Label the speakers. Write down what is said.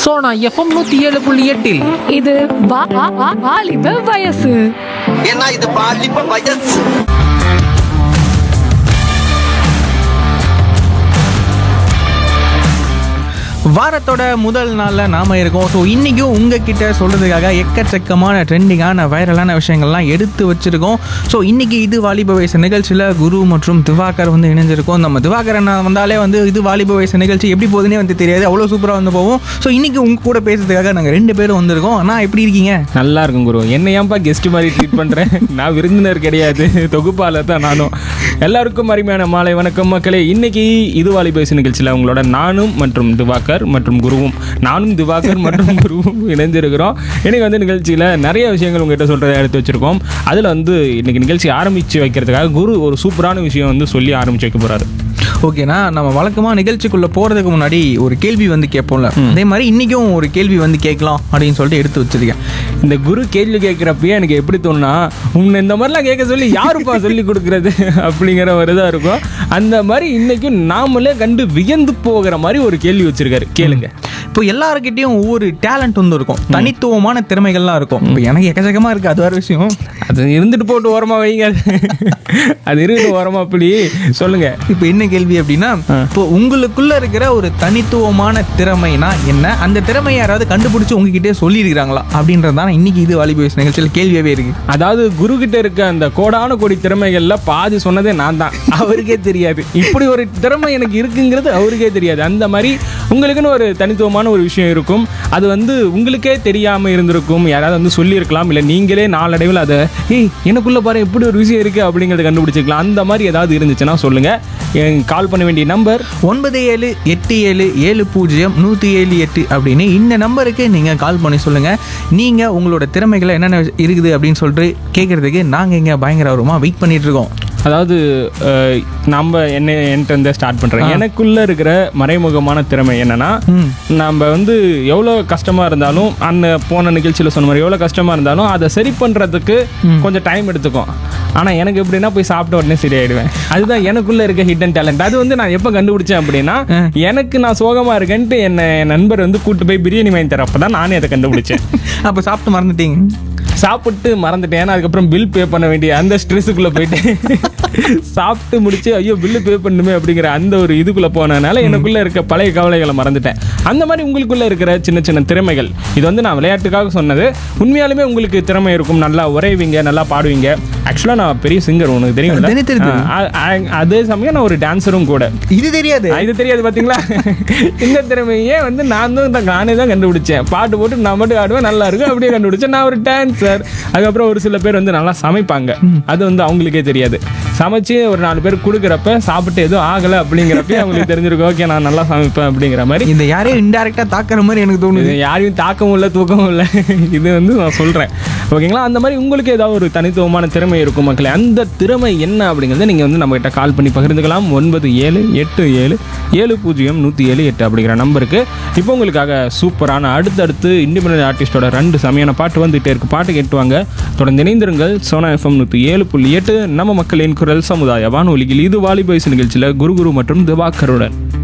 Speaker 1: Sona FM நூத்தி ஏழு புள்ளி எட்டில்
Speaker 2: இது வா- வா- வா- வாலிப வயசு
Speaker 3: ஏன்னா இது பாலிப்ப வயசு
Speaker 4: வாரத்தோட முதல் நாளில் நாம இருக்கோம் ஸோ இன்றைக்கும் உங்ககிட்ட சொல்கிறதுக்காக எக்கச்சக்கமான ட்ரெண்டிங்கான வைரலான விஷயங்கள்லாம் எடுத்து வச்சுருக்கோம் ஸோ இன்றைக்கி இது வாலிப வயசு நிகழ்ச்சியில் குரு மற்றும் திவாகர் வந்து இணைஞ்சிருக்கோம் நம்ம திவாகர் அண்ணா வந்தாலே வந்து இது வாலிப வயசு நிகழ்ச்சி எப்படி போகுதுன்னே வந்து தெரியாது அவ்வளோ சூப்பராக வந்து போவோம் ஸோ இன்றைக்கி உங்க கூட பேசுறதுக்காக நாங்கள் ரெண்டு பேரும் வந்திருக்கோம் அண்ணா எப்படி இருக்கீங்க
Speaker 5: நல்லா இருக்கும் குரு என்ன ஏன்பா கெஸ்ட் மாதிரி ட்ரீட் பண்ணுறேன் நான் விருந்தினர் கிடையாது தொகுப்பாளர் தான் நானும் எல்லாருக்கும் அருமையான மாலை வணக்கம் மக்களே இன்னைக்கு இது வாலிபேசு நிகழ்ச்சியில் உங்களோட நானும் மற்றும் திவாகர் மற்றும் குருவும் நானும் திவாகர் மற்றும் குருவும் இணைஞ்சிருக்கிறோம் இன்னைக்கு வந்து நிகழ்ச்சியில் நிறைய விஷயங்கள் உங்ககிட்ட சொல்கிறத எடுத்து வச்சிருக்கோம் அதில் வந்து இன்னைக்கு நிகழ்ச்சி ஆரம்பித்து வைக்கிறதுக்காக குரு ஒரு சூப்பரான விஷயம் வந்து சொல்லி ஆரம்பிச்சு வைக்க போகிறாரு
Speaker 4: ஓகேண்ணா நம்ம வழக்கமாக நிகழ்ச்சிக்குள்ளே போகிறதுக்கு முன்னாடி ஒரு கேள்வி வந்து கேட்போம்ல அதே மாதிரி இன்றைக்கும் ஒரு கேள்வி வந்து கேட்கலாம் அப்படின்னு சொல்லிட்டு எடுத்து வச்சிருக்கேன்
Speaker 5: இந்த குரு கேள்வி கேட்குறப்பயே எனக்கு எப்படி தோணுனா உன்னை இந்த மாதிரிலாம் கேட்க சொல்லி யாருப்பா சொல்லி கொடுக்குறது அப்படிங்கிற ஒரு இதாக இருக்கும் அந்த மாதிரி இன்னைக்கும் நாமளே கண்டு வியந்து போகிற மாதிரி ஒரு கேள்வி வச்சிருக்காரு கேளுங்க
Speaker 4: இப்போ எல்லாருக்கிட்டையும் ஒவ்வொரு டேலண்ட் வந்து இருக்கும் தனித்துவமான திறமைகள்லாம் இருக்கும் இப்போ எனக்கு எக்கச்சக்கமாக இருக்குது அது வேறு விஷயம்
Speaker 5: அது இருந்துட்டு போட்டு ஓரமா வைங்க அது இருக்கட்டும் ஓரமா அப்படி சொல்லுங்க
Speaker 4: இப்போ என்ன கேள்வி அப்படின்னா இப்போ உங்களுக்குள்ள இருக்கிற ஒரு தனித்துவமான திறமைனா என்ன அந்த திறமையை யாராவது கண்டுபிடிச்சு உங்ககிட்டே சொல்லியிருக்கிறாங்களா அப்படின்றது தான் இன்னைக்கு இது வாலிபேஸ் நிகழ்ச்சியில் கேள்வியாகவே இருக்கு
Speaker 5: அதாவது குரு கிட்ட இருக்க அந்த கோடான கோடி திறமைகள்ல பாதி சொன்னதே நான் தான் அவருக்கே தெரியாது இப்படி ஒரு திறமை எனக்கு இருக்குங்கிறது அவருக்கே தெரியாது அந்த மாதிரி உங்களுக்குன்னு ஒரு தனித்துவமான ஒரு விஷயம் இருக்கும் அது வந்து உங்களுக்கே தெரியாம இருந்திருக்கும் யாராவது வந்து சொல்லியிருக்கலாம் இல்லை நீங்களே நாளடைவில் அதை ஏய் எனக்குள்ள பாரு இப்படி ஒரு விஷயம் இருக்கு அப்படிங்கிறத கண்டுபிடிச்சிக்கலாம் அந்த மாதிரி ஏதாவது இருந்துச்சுன்னா சொல்லுங்க கால் பண்ண வேண்டிய நம்பர்
Speaker 4: ஒன்பது ஏழு எட்டு ஏழு ஏழு பூஜ்ஜியம் நூற்றி ஏழு எட்டு அப்படின்னு இந்த நம்பருக்கு நீங்கள் கால் பண்ணி சொல்லுங்கள் நீங்கள் உங்களோட திறமைகளை என்னென்ன இருக்குது அப்படின்னு சொல்லிட்டு கேட்குறதுக்கு நாங்கள் இங்கே பயங்கர ஆர்வமாக வெயிட் பண்ணிட்டு இருக்கோம்
Speaker 5: அதாவது அஹ், நம்ம என்ன என்கிட்ட இருந்து ஸ்டார்ட் பண்றேன் எனக்குள்ள இருக்கிற மறைமுகமான திறமை என்னன்னா நம்ம வந்து எவ்வளோ கஷ்டமா இருந்தாலும் அந்த போன நிகழ்ச்சியில் சொன்ன மாதிரி எவ்வளோ கஷ்டமா இருந்தாலும் அதை சரி பண்றதுக்கு கொஞ்சம் டைம் எடுத்துக்கும் ஆனா எனக்கு எப்படின்னா போய் சாப்பிட்ட உடனே சரியாயிடுவேன் அதுதான் எனக்குள்ள இருக்க ஹிடன் டேலண்ட் அது வந்து நான் எப்போ கண்டுபிடிச்சேன் அப்படின்னா எனக்கு நான் சோகமா இருக்கேன்ட்டு என்ன என் நண்பர் வந்து கூட்டு போய் பிரியாணி வாங்கி தரப்ப தான் நானே அதை கண்டுபிடிச்சேன்
Speaker 4: அப்போ சாப்பிட்டு மறந்துட்டீங்க
Speaker 5: சாப்பிட்டு மறந்துட்டேன் ஏன்னா அதுக்கப்புறம் பில் பே பண்ண வேண்டிய அந்த ஸ்ட்ரெஸ்ஸுக்குள்ளே போயிட்டு சாப்பிட்டு முடிச்சு ஐயோ பில்லு பே பண்ணுமே அப்படிங்கிற அந்த ஒரு இதுக்குள்ளே போனதுனால எனக்குள்ளே இருக்க பழைய கவலைகளை மறந்துட்டேன் அந்த மாதிரி உங்களுக்குள்ளே இருக்கிற சின்ன சின்ன திறமைகள் இது வந்து நான் விளையாட்டுக்காக சொன்னது உண்மையாலுமே உங்களுக்கு திறமை இருக்கும் நல்லா உரைவீங்க நல்லா பாடுவீங்க ஆக்சுவலாக நான் பெரிய சிங்கர் உனக்கு தெரியும்
Speaker 4: தெரியும், தெரியும்.
Speaker 5: அதே சமயம் நான் ஒரு டான்ஸரும் கூட
Speaker 4: இது தெரியாது
Speaker 5: ஆ, இது தெரியாது பாத்தீங்களா இந்த திறமையே வந்து நான் தான் தான் நானே தான் கண்டுபிடிச்சேன் பாட்டு போட்டு நான் மட்டும் ஆடுவேன் நல்லா இருக்கும் அப்படியே கண்டுபிடிச்சேன் நான் ஒரு டான்சர் அதுக்கப்புறம் ஒரு சில பேர் வந்து நல்லா சமைப்பாங்க அது வந்து அவங்களுக்கே தெரியாது சமைச்சு ஒரு நாலு பேர் கொடுக்குறப்ப சாப்பிட்டு எதுவும் ஆகலை அப்படிங்கிறப்ப அவங்களுக்கு தெரிஞ்சிருக்கும் ஓகே நான் நல்லா சமைப்பேன் அப்படிங்கிற மாதிரி
Speaker 4: இந்த யாரையும் இன்டெரக்டாக தாக்குற மாதிரி எனக்கு தோணுது
Speaker 5: இது யாரையும் தாக்கவும் இல்லை தூக்கவும் இல்லை இது வந்து நான் சொல்கிறேன் ஓகேங்களா அந்த மாதிரி உங்களுக்கு ஏதாவது ஒரு தனித்துவமான திறமை இருக்கும் மக்களே அந்த திறமை என்ன அப்படிங்கிறத நீங்கள் வந்து நம்மகிட்ட கால் பண்ணி பகிர்ந்துக்கலாம் ஒன்பது ஏழு எட்டு ஏழு ஏழு பூஜ்ஜியம் நூற்றி ஏழு எட்டு அப்படிங்கிற நம்பருக்கு இப்போ உங்களுக்காக சூப்பரான அடுத்தடுத்து இண்டிபெண்டன்ட் ஆர்டிஸ்டோட ரெண்டு செமையான பாட்டு வந்துகிட்டே இருக்கு பாட்டு கேட்டுவாங்க தொடர்ந்து இணைந்திருங்கள் சோனா எஃப்எம் நூற்றி ஏழு புள்ளி எட்டு நம்ம மக்களின் குரல் சமுதாய வானொலியில் இது வாலிபைஸ் நிகழ்ச்சியில் குரு குரு மற்றும் திவாகருடன்